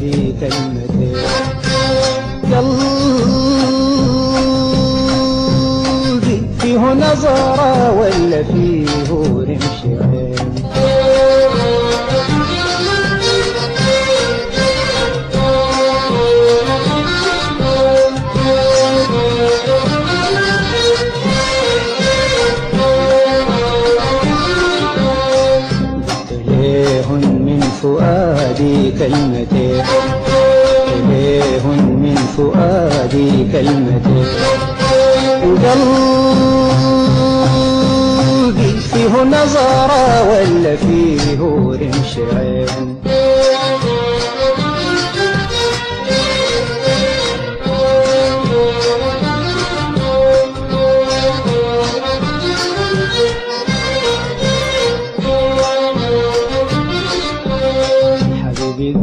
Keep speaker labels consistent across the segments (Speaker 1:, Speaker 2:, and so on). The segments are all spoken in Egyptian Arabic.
Speaker 1: في كلمتين قلبي فيه نظرة ولا فيه رمش عين إليهن من فؤادي كلمتين إليهن من فؤادي كلمتين وقلبي فيه نظرة ولا فيه رمش عين حبيبي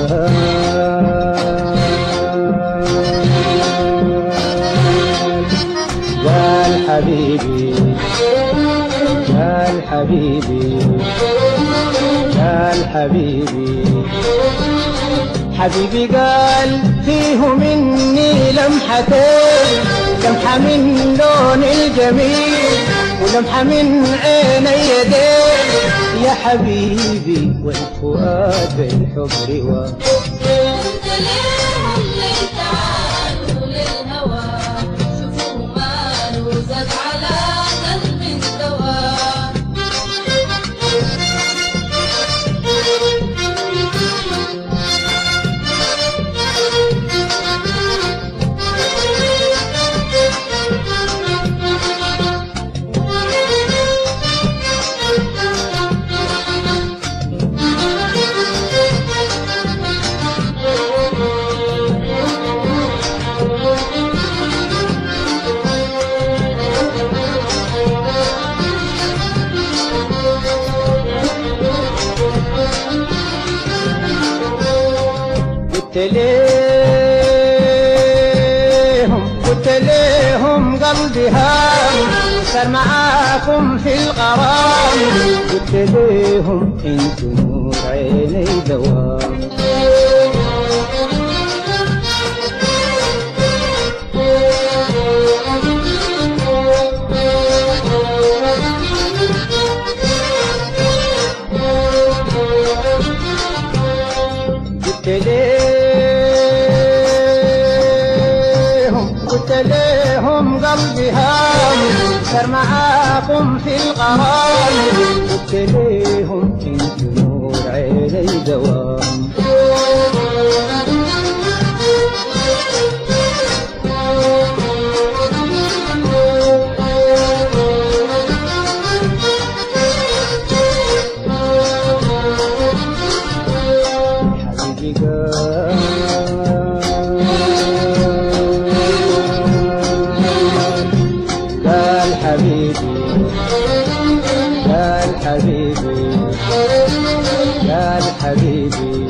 Speaker 1: قال قال حبيبي قال حبيبي قال حبيبي حبيبي قال فيه مني لمحتين لمحة من لون الجميل ولمحة من عين يدين يا حبيبي والفؤاد بالحب رواه
Speaker 2: انت ليهم ليه تعالوا للهوى شوفوا ماله زاد على قلب الدواء
Speaker 1: قلت ليهم قلت ليهم قلبي هام صار معاكم في الغرام قلت ليهم انتم نور عيني دوام قلت ليهم قلت ليهم قلبي هام صار معاكم في الغرام قلت ليهم انتم نور عيني دوام حبيبي قال قال حبيبي قال حبيبي قال حبيبي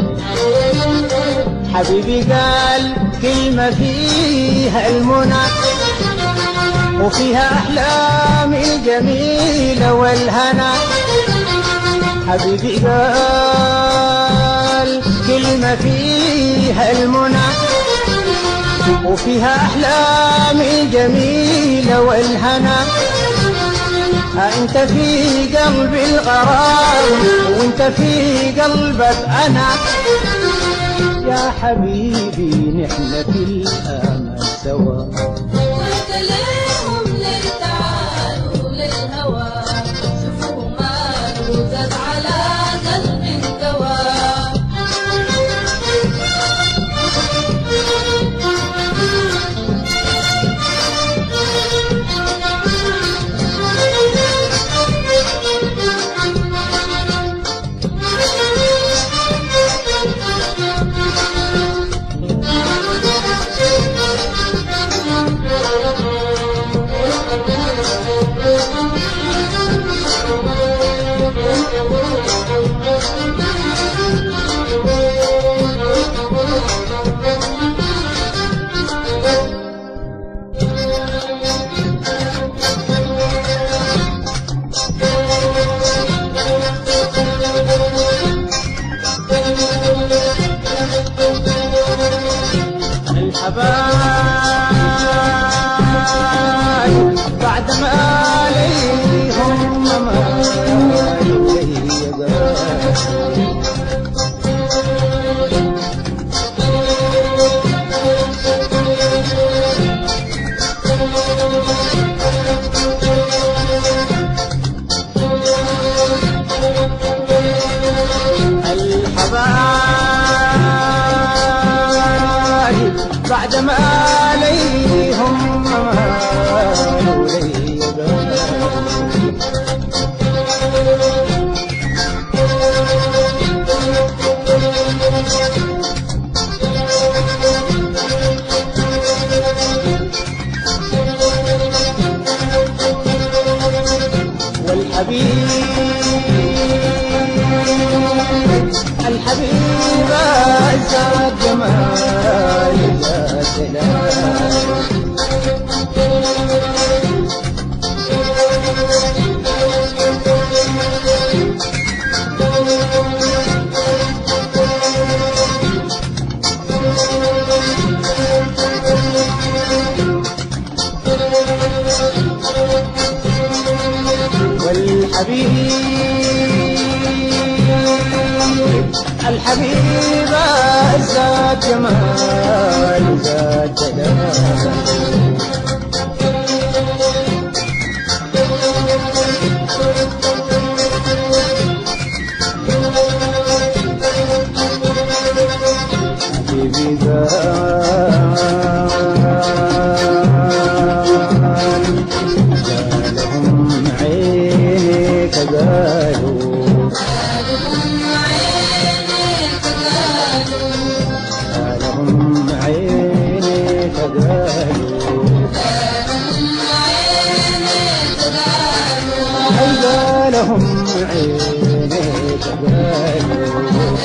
Speaker 1: حبيبي قال كلمة فيها المنى وفيها أحلام الجميلة والهنا حبيبي قال كلمة فيها المنى وفيها أحلام الجميلة والهنا ها أنت في قلبي الغرام وأنت في قلبك أنا يا حبيبي نحن في الأمل سوا
Speaker 2: وانت ليهم ليه تعالوا للهوى شوفوا ماله زاد على قلب الدواء
Speaker 1: بعد ما عليهم مالوا لي والحبيب الحبيب زاد جمال زاد سلام والحبيب الحبيب زاد جمال زاد جلال حبيبي زاد جالهم عينك قالوا جالهم عينك قالوا جالهم عينك قالوا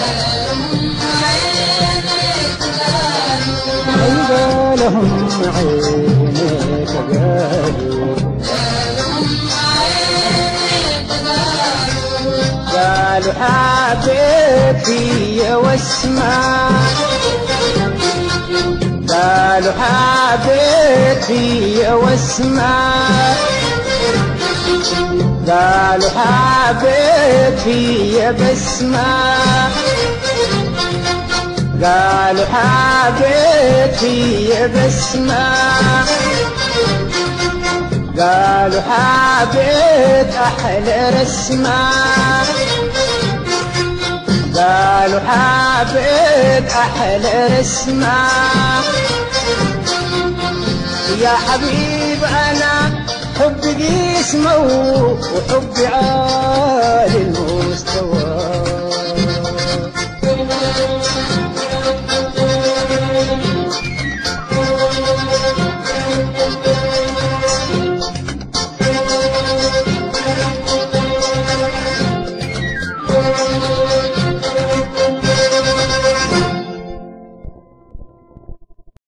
Speaker 1: جالهم عينك قالوا قالوا حبيبي واسمع قالوا حبيبي واسمع قالوا حبيبي يا بسمع قالوا حبيبي يا بسمع قالوا حبيت أحلى رسمة قالوا حبيت أحلى رسمة يا حبيب أنا حبي قسمه وحبي عالي المستوى